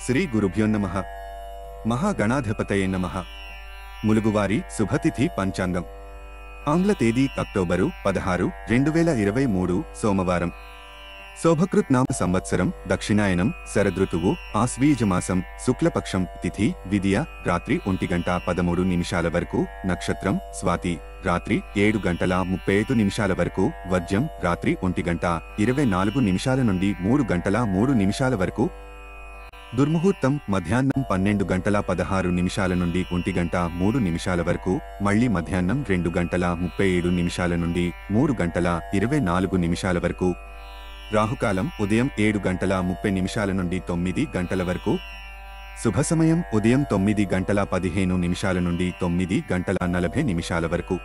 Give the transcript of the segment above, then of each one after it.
శ్రీ గురుభ్యోన్నమ మహాగణాధిపతయే నమ ములుగువారి శుభతిథి పంచాంగం ఆంగ్ల తేదీ అక్టోబరు పదహారు రెండు వేల ఇరవై మూడు సోమవారం శోభకృత్ నామ సంవత్సరం దక్షిణాయనం శరదృతువు ఆశ్వీజమాసం శుక్లపక్షం తిథి విదియ రాత్రి ఒంటి గంట పదమూడు నిమిషాల వరకు నక్షత్రం స్వాతి రాత్రి ఏడు గంటల ముప్పై ఐదు నిమిషాల వరకు వర్జ్యం రాత్రి ఒంటి గంట ఇరవై నాలుగు నిమిషాల నుండి మూడు గంటల మూడు నిమిషాల వరకు దుర్ముహూర్తం మధ్యాహ్నం పన్నెండు గంటల పదహారు నిమిషాల నుండి ఒంటి గంట మూడు నిమిషాల వరకు మళ్లీ మధ్యాహ్నం రెండు గంటల ముప్పై ఏడు నిమిషాల నుండి మూడు గంటల ఇరవై నాలుగు నిమిషాల వరకు రాహుకాలం ఉదయం ఏడు గంటల ముప్పై నిమిషాల నుండి తొమ్మిది గంటల వరకు శుభ సమయం ఉదయం తొమ్మిది గంటల పదిహేను నిమిషాల నుండి తొమ్మిది గంటల నలభై నిమిషాల వరకు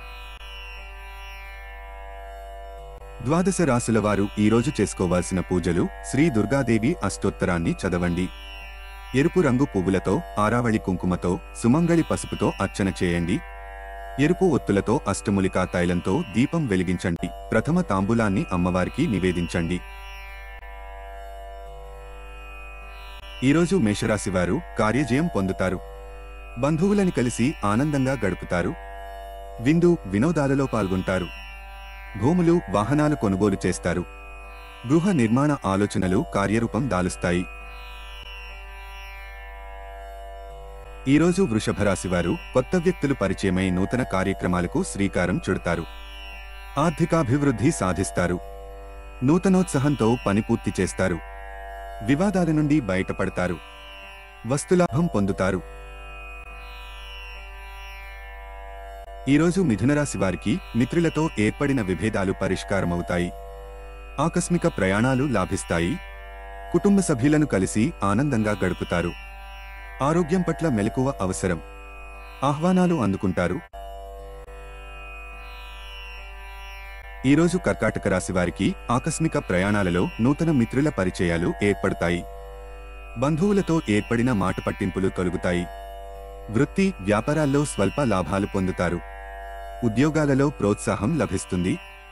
ద్వాదశ రాసుల వారు ఈరోజు చేసుకోవాల్సిన పూజలు శ్రీ దుర్గాదేవి అష్టోత్తరాన్ని చదవండి ఎరుపు రంగు పువ్వులతో ఆరావళి కుంకుమతో సుమంగళి పసుపుతో అర్చన చేయండి ఎరుపు ఒత్తులతో అష్టములికా తైలంతో దీపం వెలిగించండి ప్రథమ తాంబూలాన్ని అమ్మవారికి నివేదించండి ఈరోజు మేషరాశి వారు కార్యజయం పొందుతారు బంధువులని కలిసి ఆనందంగా గడుపుతారు విందు వినోదాలలో పాల్గొంటారు భూములు వాహనాలు కొనుగోలు చేస్తారు గృహ నిర్మాణ ఆలోచనలు కార్యరూపం దాలుస్తాయి ఈరోజు వృషభ రాశి వారు కొత్త వ్యక్తులు పరిచయమై నూతన కార్యక్రమాలకు శ్రీకారం చుడతారు ఆర్థికాభివృద్ధి సాధిస్తారు నూతనోత్సాహంతో పని పూర్తి చేస్తారు వివాదాల నుండి బయటపడతారు వస్తులాభం పొందుతారు ఈరోజు మిథునరాశి వారికి మిత్రులతో ఏర్పడిన విభేదాలు పరిష్కారమవుతాయి ఆకస్మిక ప్రయాణాలు లాభిస్తాయి కుటుంబ సభ్యులను కలిసి ఆనందంగా గడుపుతారు ఆరోగ్యం పట్ల మెలకువ అవసరం ఆహ్వానాలు అందుకుంటారు ఈరోజు కర్కాటక రాశి వారికి ఆకస్మిక ప్రయాణాలలో నూతన మిత్రుల పరిచయాలు ఏర్పడతాయి బంధువులతో ఏర్పడిన మాట పట్టింపులు తొలగుతాయి వృత్తి వ్యాపారాల్లో స్వల్ప లాభాలు పొందుతారు ఉద్యోగాలలో ప్రోత్సాహం లభిస్తుంది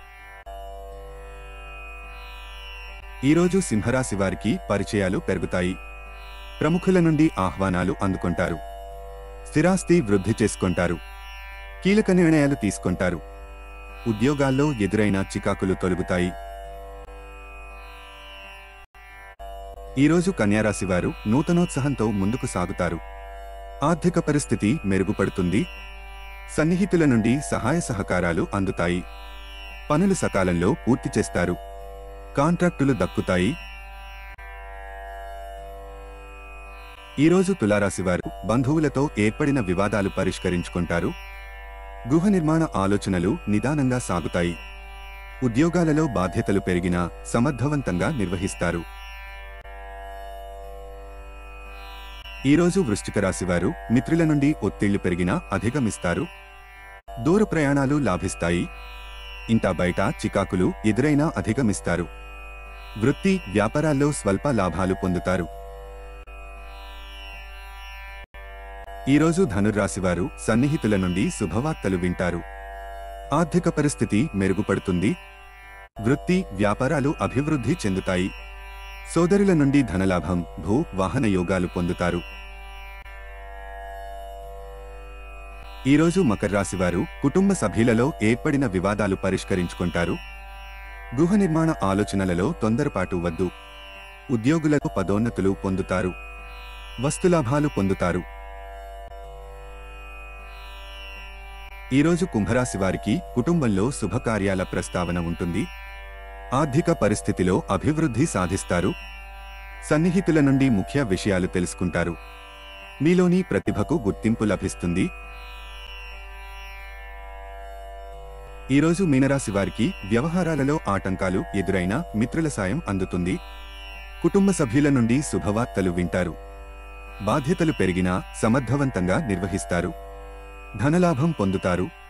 ఈరోజు సింహరాశి వారికి పరిచయాలు పెరుగుతాయి ప్రముఖుల నుండి ఆహ్వానాలు అందుకుంటారు స్థిరాస్తి వృద్ధి చేసుకుంటారు కీలక నిర్ణయాలు తీసుకుంటారు ఉద్యోగాల్లో ఎదురైన చికాకులు తొలగుతాయి ఈరోజు కన్యారాశి వారు నూతనోత్సాహంతో ముందుకు సాగుతారు ఆర్థిక పరిస్థితి మెరుగుపడుతుంది సన్నిహితుల నుండి సహాయ సహకారాలు అందుతాయి పనులు సకాలంలో పూర్తి చేస్తారు కాంట్రాక్టులు దక్కుతాయి ఈరోజు తులారాశివారు బంధువులతో ఏర్పడిన వివాదాలు పరిష్కరించుకుంటారు గృహ నిర్మాణ ఆలోచనలు నిదానంగా సాగుతాయి ఉద్యోగాలలో బాధ్యతలు పెరిగినా సమర్థవంతంగా నిర్వహిస్తారు ఈరోజు వృశ్చిక రాశివారు మిత్రుల నుండి ఒత్తిళ్లు పెరిగినా అధిగమిస్తారు దూర ప్రయాణాలు లాభిస్తాయి ఇంటా బయట చికాకులు ఎదురైనా అధిగమిస్తారు వృత్తి వ్యాపారాల్లో స్వల్ప లాభాలు పొందుతారు ఈరోజు ధనుర్రాశివారు సన్నిహితుల నుండి శుభవార్తలు వింటారు ఆర్థిక పరిస్థితి మెరుగుపడుతుంది వృత్తి వ్యాపారాలు అభివృద్ధి చెందుతాయి సోదరుల నుండి ధనలాభం భూ వాహన యోగాలు పొందుతారు ఈరోజు మకర రాశివారు కుటుంబ సభ్యులలో ఏర్పడిన వివాదాలు పరిష్కరించుకుంటారు గృహ నిర్మాణ ఆలోచనలలో తొందరపాటు వద్దు ఉద్యోగులకు పదోన్నతులు పొందుతారు వస్తులాభాలు పొందుతారు ఈరోజు కుంభరాశి వారికి కుటుంబంలో శుభకార్యాల ప్రస్తావన ఉంటుంది ఆర్థిక పరిస్థితిలో అభివృద్ధి సాధిస్తారు సన్నిహితుల నుండి ముఖ్య విషయాలు తెలుసుకుంటారు మీలోని ప్రతిభకు గుర్తింపు లభిస్తుంది ఈరోజు మీనరాశి వారికి వ్యవహారాలలో ఆటంకాలు ఎదురైనా మిత్రుల సాయం అందుతుంది కుటుంబ సభ్యుల నుండి శుభవార్తలు వింటారు బాధ్యతలు పెరిగినా సమర్థవంతంగా నిర్వహిస్తారు ధనలాభం పొందుతారు